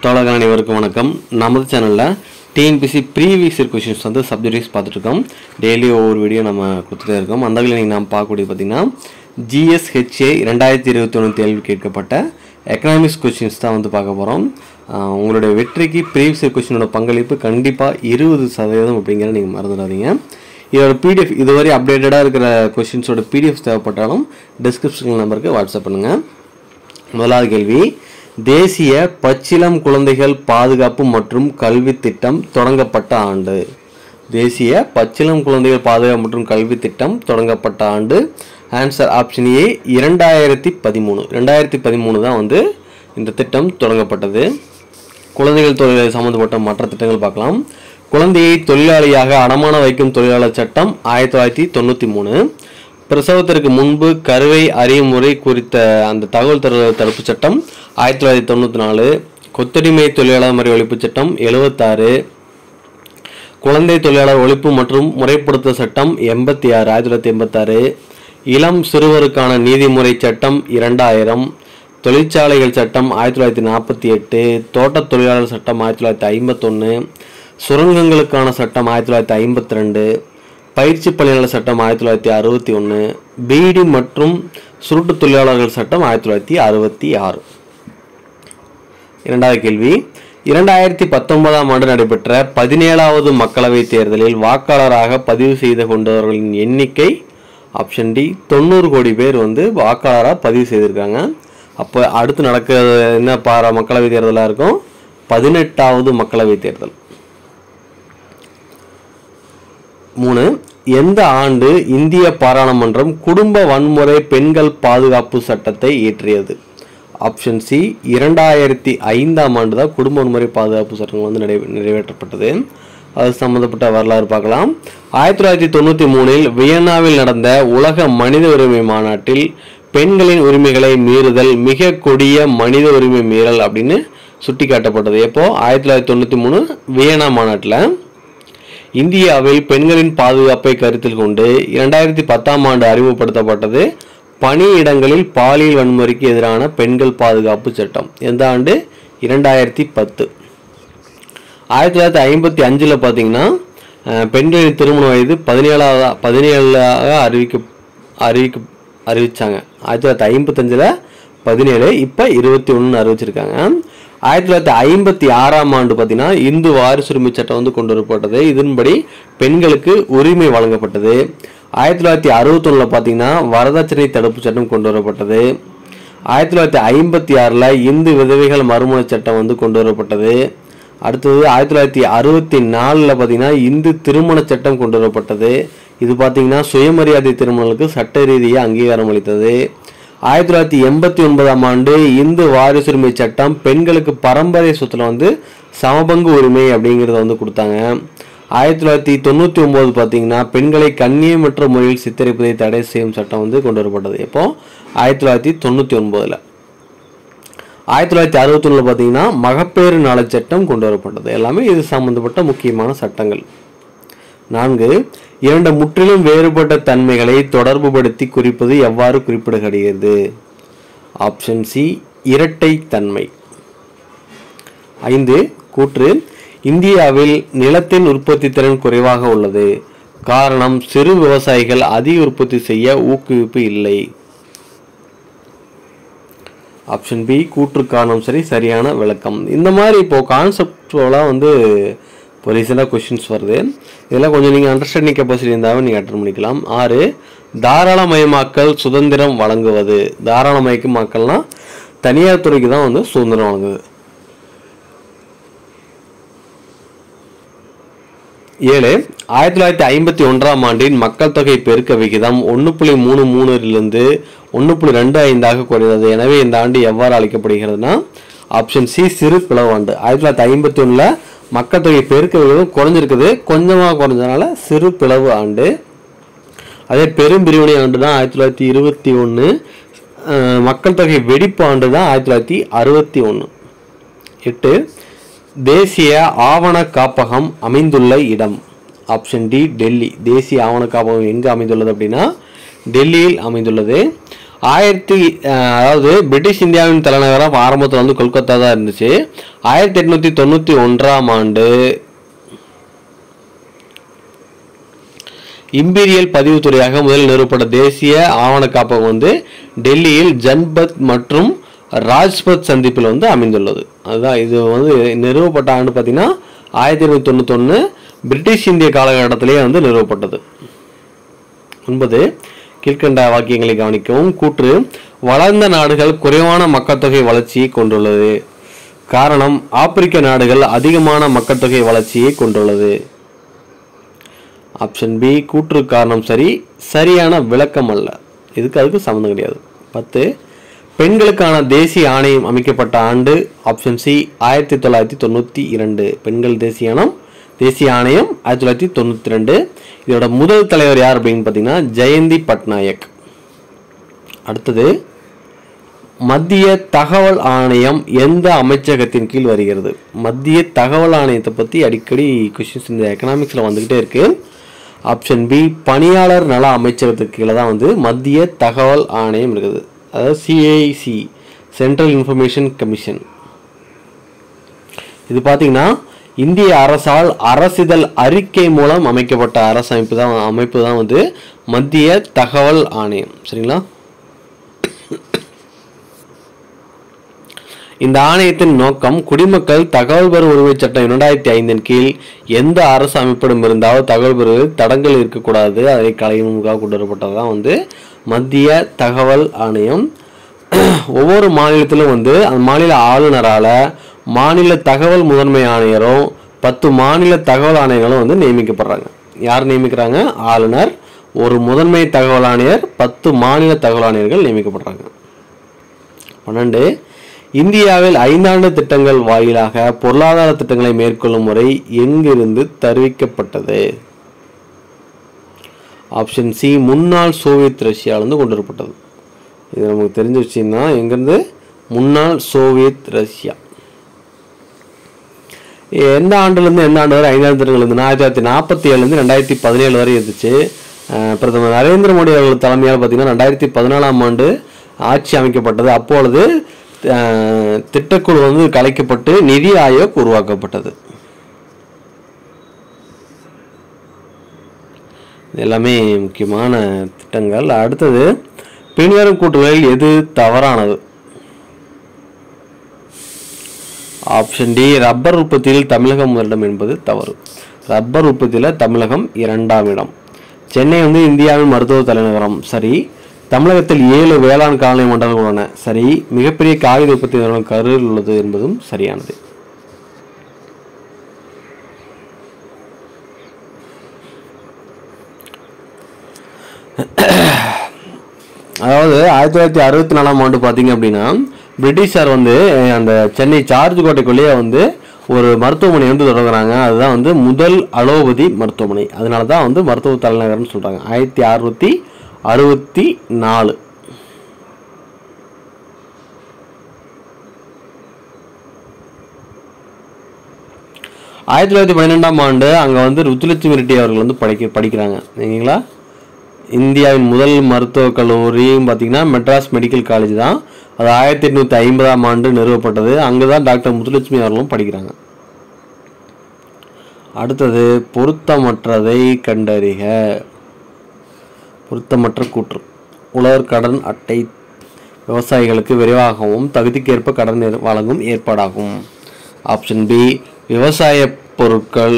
தோழர்கள் அனைவருக்கும் வணக்கம் நமது சேனலில் டிஎன்பிசி ப்ரீவியஸ் இயர் கொஷின்ஸ் வந்து சப்ஜெக்ட்ஸ் பார்த்துட்ருக்கோம் டெய்லி ஒவ்வொரு வீடியோ நம்ம கொடுத்துட்டே இருக்கோம் அந்த வகையில் நீங்கள் நாம் பார்க்கக்கூடிய பார்த்தீங்கன்னா ஜிஎஸ்ஹெச்ஏ ரெண்டாயிரத்தி இருபத்தி ஒன்று தேர்வு கேட்கப்பட்ட எக்கனாமிக்ஸ் கொஷின்ஸ் தான் வந்து பார்க்க போகிறோம் உங்களுடைய வெற்றிக்கு ப்ரீவியஸ் இயர் கொஷினோட பங்களிப்பு கண்டிப்பாக இருபது சதவீதம் அப்படிங்கிறத நீங்கள் மறந்துடாதீங்க இதோட பிடிஎஃப் இதுவரை அப்டேட்டடாக இருக்கிற கொஷின்ஸோட பிடிஎஃப் தேவைப்பட்டாலும் டிஸ்கிரிப்ஷன் நம்பருக்கு வாட்ஸ்அப் பண்ணுங்கள் முதலாவது கேள்வி தேசிய பச்சிளம் குழந்தைகள் பாதுகாப்பு மற்றும் கல்வி திட்டம் தொடங்கப்பட்ட ஆண்டு தேசிய பச்சிளம் குழந்தைகள் பாதுகாப்பு மற்றும் கல்வி திட்டம் தொடங்கப்பட்ட ஆண்டு ஆன்சர் ஆப்ஷன் ஏ இரண்டாயிரத்தி பதிமூணு ரெண்டாயிரத்தி பதிமூணு தான் வந்து இந்த திட்டம் தொடங்கப்பட்டது குழந்தைகள் தொழில் சம்மந்தப்பட்ட மற்ற திட்டங்கள் பார்க்கலாம் குழந்தையை தொழிலாளியாக அடமான வைக்கும் தொழிலாளர் சட்டம் ஆயிரத்தி தொள்ளாயிரத்தி தொண்ணூற்றி மூணு பிரசவத்திற்கு முன்பு கருவை அறியும் முறை குறித்த அந்த தகவல் தருதல் தடுப்பு சட்டம் ஆயிரத்தி தொள்ளாயிரத்தி தொண்ணூற்றி நாலு கொத்தடிமை தொழிலாளர் முறை ஒழிப்பு சட்டம் எழுபத்தாறு குழந்தை தொழிலாளர் ஒழிப்பு மற்றும் முறைப்படுத்த சட்டம் எண்பத்தி ஆறு ஆயிரத்தி தொள்ளாயிரத்தி எண்பத்தாறு இளம் சிறுவருக்கான நீதிமுறை சட்டம் இரண்டாயிரம் தொழிற்சாலைகள் சட்டம் ஆயிரத்தி தொள்ளாயிரத்தி நாற்பத்தி எட்டு தோட்டத் தொழிலாளர் சட்டம் ஆயிரத்தி தொள்ளாயிரத்தி ஐம்பத்தொன்று சுரங்கங்களுக்கான சட்டம் ஆயிரத்தி தொள்ளாயிரத்தி ஐம்பத்தி ரெண்டு பயிற்சி பணியாளர் சட்டம் ஆயிரத்தி தொள்ளாயிரத்தி அறுபத்தி ஒன்று பீடி மற்றும் சுருட்டு தொழிலாளர்கள் சட்டம் ஆயிரத்தி தொள்ளாயிரத்தி அறுபத்தி ஆறு இரண்டாவது கேள்வி இரண்டாயிரத்தி பத்தொன்பதாம் ஆண்டு நடைபெற்ற பதினேழாவது மக்களவைத் தேர்தலில் வாக்காளராக பதிவு செய்து கொண்டவர்களின் எண்ணிக்கை ஆப்ஷன் டி தொண்ணூறு கோடி பேர் வந்து வாக்காளராக பதிவு செய்திருக்காங்க அப்போ அடுத்து நடக்க என்ன பாரா மக்களவைத் தேர்தலாக இருக்கும் பதினெட்டாவது மக்களவைத் தேர்தல் மூணு எந்த ஆண்டு இந்திய பாராளுமன்றம் குடும்ப வன்முறை பெண்கள் பாதுகாப்பு சட்டத்தை இயற்றியது ஆப்ஷன் சி இரண்டாயிரத்தி ஐந்தாம் ஆண்டு தான் குடும்ப வன்முறை பாதுகாப்பு சட்டம் வந்து நிறைவே நிறைவேற்றப்பட்டது அது சம்மந்தப்பட்ட வரலாறு பார்க்கலாம் ஆயிரத்தி தொள்ளாயிரத்தி தொண்ணூற்றி மூணில் வியன்னாவில் நடந்த உலக மனித உரிமை மாநாட்டில் பெண்களின் உரிமைகளை மீறுதல் மிக கொடிய மனித உரிமை மீறல் அப்படின்னு சுட்டி காட்டப்பட்டது எப்போ ஆயிரத்தி தொள்ளாயிரத்தி தொண்ணூற்றி மூணு வியன்னா மாநாட்டில் இந்தியாவில் பெண்களின் பாதுகாப்பை கருத்தில் கொண்டு இரண்டாயிரத்தி பத்தாம் ஆண்டு அறிமுகப்படுத்தப்பட்டது பணியிடங்களில் பாலியல் வன்முறைக்கு எதிரான பெண்கள் பாதுகாப்பு சட்டம் எந்த ஆண்டு இரண்டாயிரத்தி பத்து ஆயிரத்தி தொள்ளாயிரத்தி ஐம்பத்தி அஞ்சில் பார்த்தீங்கன்னா அஹ், பெண்களின் திருமண வயது பதினேழாவது பதினேழாக அறிவிக்க அறிவிக்க அறிவிச்சாங்க ஆயிரத்தி தொள்ளாயிரத்தி ஐம்பத்தஞ்சில் பதினேழு இப்போ இருபத்தி ஒன்று அறிவிச்சிருக்காங்க ஆயிரத்தி தொள்ளாயிரத்தி ஐம்பத்தி ஆறாம் ஆண்டு பார்த்தீங்கன்னா இந்து வாரிசுரிமை சட்டம் வந்து கொண்டு வரப்பட்டது இதன்படி பெண்களுக்கு உரிமை வழங்கப்பட்டது ஆயிரத்தி தொள்ளாயிரத்தி அறுபத்தொன்னில் பார்த்தீங்கன்னா வரதட்சணை தடுப்பு சட்டம் கொண்டு வரப்பட்டது ஆயிரத்தி தொள்ளாயிரத்தி ஐம்பத்தி ஆறில் இந்து விதவைகள் மறுமண சட்டம் வந்து கொண்டு வரப்பட்டது அடுத்தது ஆயிரத்தி தொள்ளாயிரத்தி அறுபத்தி நாலில் பார்த்தீங்கன்னா இந்து திருமண சட்டம் கொண்டு வரப்பட்டது இது பார்த்தீங்கன்னா சுயமரியாதை திருமணங்களுக்கு சட்ட ரீதியாக அங்கீகாரம் அளித்தது ஆயிரத்தி தொள்ளாயிரத்தி எண்பத்தி ஒன்பதாம் ஆண்டு இந்து வாரிசுரிமை சட்டம் பெண்களுக்கு பரம்பரை சொத்துல வந்து சமபங்கு உரிமை அப்படிங்கிறத வந்து கொடுத்தாங்க ஆயிரத்தி தொள்ளாயிரத்தி தொண்ணூற்றி ஒம்பது பார்த்தீங்கன்னா பெண்களை கண்ணியமற்ற முறையில் சித்தரிப்பதை தடை செய்யும் சட்டம் வந்து கொண்டு வரப்பட்டது எப்போ ஆயிரத்தி தொள்ளாயிரத்தி தொண்ணூற்றி ஒன்பதில் ஆயிரத்தி தொள்ளாயிரத்தி அறுபத்தொன்னில் பார்த்தீங்கன்னா மகப்பேறு நலச் சட்டம் கொண்டு வரப்பட்டது எல்லாமே இது சம்பந்தப்பட்ட முக்கியமான சட்டங்கள் நான்கு இரண்டு முற்றிலும் வேறுபட்ட தன்மைகளை தொடர்புபடுத்தி குறிப்பது எவ்வாறு குறிப்பிடப்படுகிறது ஆப்ஷன் சி இரட்டை தன்மை ஐந்து கூற்று இந்தியாவில் நிலத்தின் உற்பத்தி திறன் குறைவாக உள்ளது காரணம் சிறு விவசாயிகள் அதிக உற்பத்தி செய்ய ஊக்குவிப்பு இல்லை ஆப்ஷன் பி கூற்று காரணம் சரி சரியான விளக்கம் இந்த மாதிரி இப்போ கான்செப்டுவலாக வந்து இப்போ ரீசெண்டாக கொஷின்ஸ் வருது இதெல்லாம் கொஞ்சம் நீங்கள் அண்டர்ஸ்டாண்டிங் கெப்பாசிட்டி இருந்தாலும் நீங்கள் அட்டன் பண்ணிக்கலாம் ஆறு தாராளமயமாக்கல் சுதந்திரம் வழங்குவது தாராளமயமாக்கல்னா தனியார் துறைக்கு தான் வந்து சுதந்திரம் வழங்குது ஏழு ஆயிரத்தி தொள்ளாயிரத்தி ஐம்பத்தி ஒன்றாம் ஆண்டின் மக்கள் தொகை பெருக்க விகிதம் ஒன்று புள்ளி மூணு மூணுலிருந்து ஒன்று புள்ளி ரெண்டு ஐந்தாக குறைந்தது எனவே இந்த ஆண்டு எவ்வாறு அழைக்கப்படுகிறதுனா ஆப்ஷன் சி சிறு பிளவு ஆண்டு ஆயிரத்தி தொள்ளாயிரத்தி ஐம்பத்தி ஒன்றில் மக்கள் தொகை பெருக்க விகிதம் குறைஞ்சிருக்குது கொஞ்சமாக குறைஞ்சனால சிறு பிளவு ஆண்டு அதே பெரும் பிரிவினை ஆண்டு தான் ஆயிரத்தி தொள்ளாயிரத்தி இருபத்தி ஒன்று மக்கள் தொகை வெடிப்பு ஆண்டு தான் ஆயிரத்தி தொள்ளாயிரத்தி அறுபத்தி ஒன்று எட்டு தேசிய ஆவண காப்பகம் அமைந்துள்ள இடம் ஆப்ஷன் டி டெல்லி தேசிய ஆவண காப்பகம் எங்கே அமைந்துள்ளது அப்படின்னா டெல்லியில் அமைந்துள்ளது ஆயிரத்தி அஹ், அதாவது பிரிட்டிஷ் இந்தியாவின் தலைநகரம் ஆரம்பத்தில் வந்து கொல்கத்தா தான் இருந்துச்சு ஆயிரத்தி எட்நூத்தி தொண்ணூற்றி ஒன்றாம் ஆண்டு இம்பீரியல் பதிவுத்துறையாக முதலில் நிறுவப்பட்ட தேசிய ஆவண காப்பகம் வந்து டெல்லியில் ஜன்பத் மற்றும் ராஜ்பத் சந்திப்பில் வந்து அமைந்துள்ளது அதுதான் இது வந்து நிறுவப்பட்ட ஆண்டு பார்த்தீங்கன்னா ஆயிரத்தி எண்ணூற்றி தொண்ணூத்தொன்று பிரிட்டிஷ் இந்திய காலகட்டத்திலேயே வந்து நிறுவப்பட்டது ஒன்பது கீழ்கண்ட வாக்கியங்களை கவனிக்கவும் கூற்று வளர்ந்த நாடுகள் குறைவான மக்கள் தொகை வளர்ச்சியை கொண்டுள்ளது காரணம் ஆப்பிரிக்க நாடுகள் அதிகமான மக்கள் தொகை வளர்ச்சியை கொண்டுள்ளது ஆப்ஷன் பி கூற்று காரணம் சரி சரியான விளக்கம் அல்ல இதுக்கு அதுக்கு சம்மந்தம் கிடையாது பத்து பெண்களுக்கான தேசிய ஆணையம் அமைக்கப்பட்ட ஆண்டு ஆப்ஷன் சி ஆயிரத்தி தொள்ளாயிரத்தி தொண்ணூற்றி இரண்டு பெண்கள் தேசிய ஆணையம் தேசிய ஆணையம் ஆயிரத்தி தொள்ளாயிரத்தி தொண்ணூற்றி ரெண்டு இதோட முதல் தலைவர் யார் அப்படின்னு பார்த்தீங்கன்னா ஜெயந்தி பட்நாயக் அடுத்தது மத்திய தகவல் ஆணையம் எந்த அமைச்சகத்தின் கீழ் வருகிறது மத்திய தகவல் ஆணையத்தை பற்றி அடிக்கடி கொஷின்ஸ் இந்த எக்கனாமிக்ஸில் வந்துக்கிட்டே இருக்கு ஆப்ஷன் பி பணியாளர் நல அமைச்சகத்துக்கு கீழே தான் வந்து மத்திய தகவல் ஆணையம் இருக்குது அதாவது சிஐசி சென்ட்ரல் இன்ஃபர்மேஷன் கமிஷன் இது பார்த்தீங்கன்னா இந்திய அரசால் அரசிதழ் அறிக்கை மூலம் அமைக்கப்பட்ட அரசமைப்பு தான் அமைப்பு தான் வந்து மத்திய தகவல் ஆணையம் சரிங்களா இந்த ஆணையத்தின் நோக்கம் குடிமக்கள் தகவல் பெறும் உரிமைச் சட்டம் இரண்டாயிரத்தி ஐந்தின் கீழ் எந்த அரசு அமைப்பிடம் இருந்தாலும் தகவல் பெறுவதில் தடங்கள் இருக்கக்கூடாது அதை கலைமுகமாக கொண்டு வரப்பட்டது தான் வந்து மத்திய தகவல் ஆணையம் ஒவ்வொரு மாநிலத்திலும் வந்து அந்த மாநில ஆளுநரால் மாநில தகவல் முதன்மை ஆணையரும் பத்து மாநில தகவல் ஆணையர்களும் வந்து நியமிக்கப்படுறாங்க யார் நியமிக்கிறாங்க ஆளுநர் ஒரு முதன்மை தகவல் ஆணையர் பத்து மாநில தகவல் ஆணையர்கள் நியமிக்கப்படுறாங்க பன்னெண்டு இந்தியாவில் ஐந்தாண்டு திட்டங்கள் வாயிலாக பொருளாதார திட்டங்களை மேற்கொள்ளும் முறை எங்கிருந்து தருவிக்கப்பட்டது ஆப்ஷன் சி முன்னாள் சோவியத் ரஷ்யாவிலிருந்து கொண்டு வரப்பட்டது இது நமக்கு தெரிஞ்ச விஷயம் தான் எங்கேருந்து முன்னாள் சோவியத் ரஷ்யா எந்த ஆண்டுலேருந்து எந்த ஆண்டு வரை ஐந்தாண்டு திட்டங்கள் இருந்ததுன்னா ஆயிரத்தி தொள்ளாயிரத்தி நாற்பத்தி ஏழுலேருந்து ரெண்டாயிரத்தி பதினேழு வரை இருந்துச்சு அஹ் பிரதமர் நரேந்திர மோடி அவர்கள் தலைமையால் பார்த்தீங்கன்னா ரெண்டாயிரத்தி பதினாலாம் ஆண்டு ஆட்சி அமைக்கப்பட்டது அப்பொழுது அஹ், திட்டக்குழு வந்து கலைக்கப்பட்டு நிதி ஆயோக் உருவாக்கப்பட்டது இது எல்லாமே முக்கியமான திட்டங்கள் அடுத்தது பின்வரும் கூற்றுகளில் எது தவறானது ஆப்ஷன் டி ரப்பர் உற்பத்தியில் தமிழகம் முதலிடம் என்பது தவறு ரப்பர் உற்பத்தியில் தமிழகம் இரண்டாம் இடம் சென்னை வந்து இந்தியாவின் மருத்துவ தலைநகரம் சரி தமிழகத்தில் ஏழு வேளாண் காலனி மண்டலங்கள் உள்ளன சரி மிகப்பெரிய காகித உற்பத்தி நிறுவனம் கரூரில் உள்ளது என்பதும் சரியானது அதாவது ஆயிரத்தி தொள்ளாயிரத்தி அறுபத்தி நாலாம் ஆண்டு பார்த்தீங்க அப்படின்னா பிரிட்டிஷார் வந்து அஹ், அந்த சென்னை சார்ஜ் கோட்டைக்குள்ளேயே வந்து ஒரு மருத்துவமனை வந்து தொடங்குறாங்க அதுதான் வந்து முதல் அலோபதி மருத்துவமனை அதனால தான் வந்து மருத்துவ தலைநகரம்னு சொல்கிறாங்க ஆயிரத்தி அறுநூற்றி அறுபத்தி நாலு ஆயிரத்தி தொள்ளாயிரத்தி பன்னிரெண்டாம் ஆண்டு அங்கே வந்து ருத்துலட்சுமி ரெட்டி அவர்கள் வந்து படிக்க படிக்கிறாங்க சரிங்களா இந்தியாவின் முதல் மருத்துவக் கல்லூரியும் பார்த்தீங்கன்னா மெட்ராஸ் மெடிக்கல் காலேஜ் தான் அது ஆயிரத்தி எட்நூற்றி ஐம்பதாம் ஆண்டு நிறுவப்பட்டது அங்கே தான் டாக்டர் முத்துலட்சுமி அவர்களும் படிக்கிறாங்க அடுத்தது பொருத்தமற்றதை கண்டறிக பொருத்தமற்ற கூற்று உழவர் கடன் அட்டை விவசாயிகளுக்கு விரைவாகவும் தகுதிக்கேற்ப கடன் நிர்- வழங்கும் ஏற்பாடாகும் ஆப்ஷன் பி விவசாய பொருட்கள்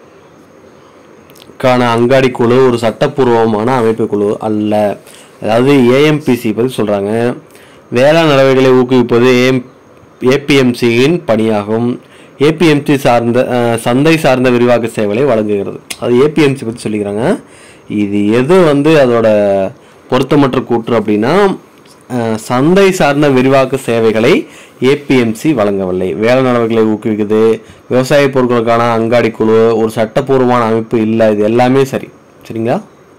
க்கான அங்காடி குழு ஒரு சட்டப்பூர்வமான அமைப்பு குழு அல்ல அதாவது ஏஎம்பிசி பற்றி சொல்கிறாங்க வேளாண் நடவடிக்கைகளை ஊக்குவிப்பது ஏஎம் ஏபிஎம்சியின் பணியாகும் ஏபிஎம்சி சார்ந்த அஹ், சந்தை சார்ந்த விரிவாக்க சேவைகளை வழங்குகிறது அது ஏபிஎம்சி பற்றி சொல்லிக்கிறாங்க இது எது வந்து அதோட பொருத்தமற்ற கூற்று அப்படின்னா அஹ், சந்தை சார்ந்த விரிவாக்க சேவைகளை ஏபிஎம்சி வழங்கவில்லை வேலை நடவடிக்கைகளை ஊக்குவிக்குது விவசாய பொருட்களுக்கான அங்காடி குழு ஒரு சட்டப்பூர்வமான அமைப்பு இல்லை இது எல்லாமே சரி சரிங்களா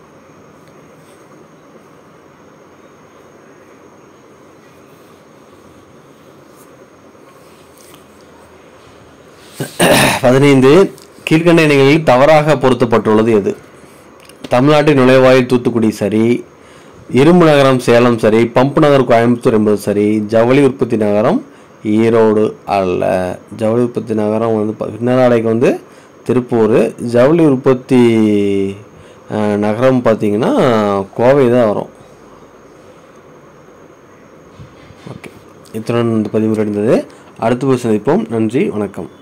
பதினைந்து கீழ்கண்ட இணைகளில் தவறாக பொருத்தப்பட்டுள்ளது எது தமிழ்நாட்டின் நுழைவாயில் தூத்துக்குடி சரி இரும்பு நகரம் சேலம் சரி பம்பு நகர் கோயம்புத்தூர் என்பது சரி ஜவுளி உற்பத்தி நகரம் ஈரோடு அல்ல ஜவுளி உற்பத்தி நகரம் வந்து ப- பின்னலாடைக்கு வந்து திருப்பூர் ஜவுளி உற்பத்தி அஹ், நகரம் பார்த்தீங்கன்னா கோவை தான் வரும் ஓகே இத்துடன் இந்த பதிவு முடிந்தது அடுத்த போது சந்திப்போம் நன்றி வணக்கம்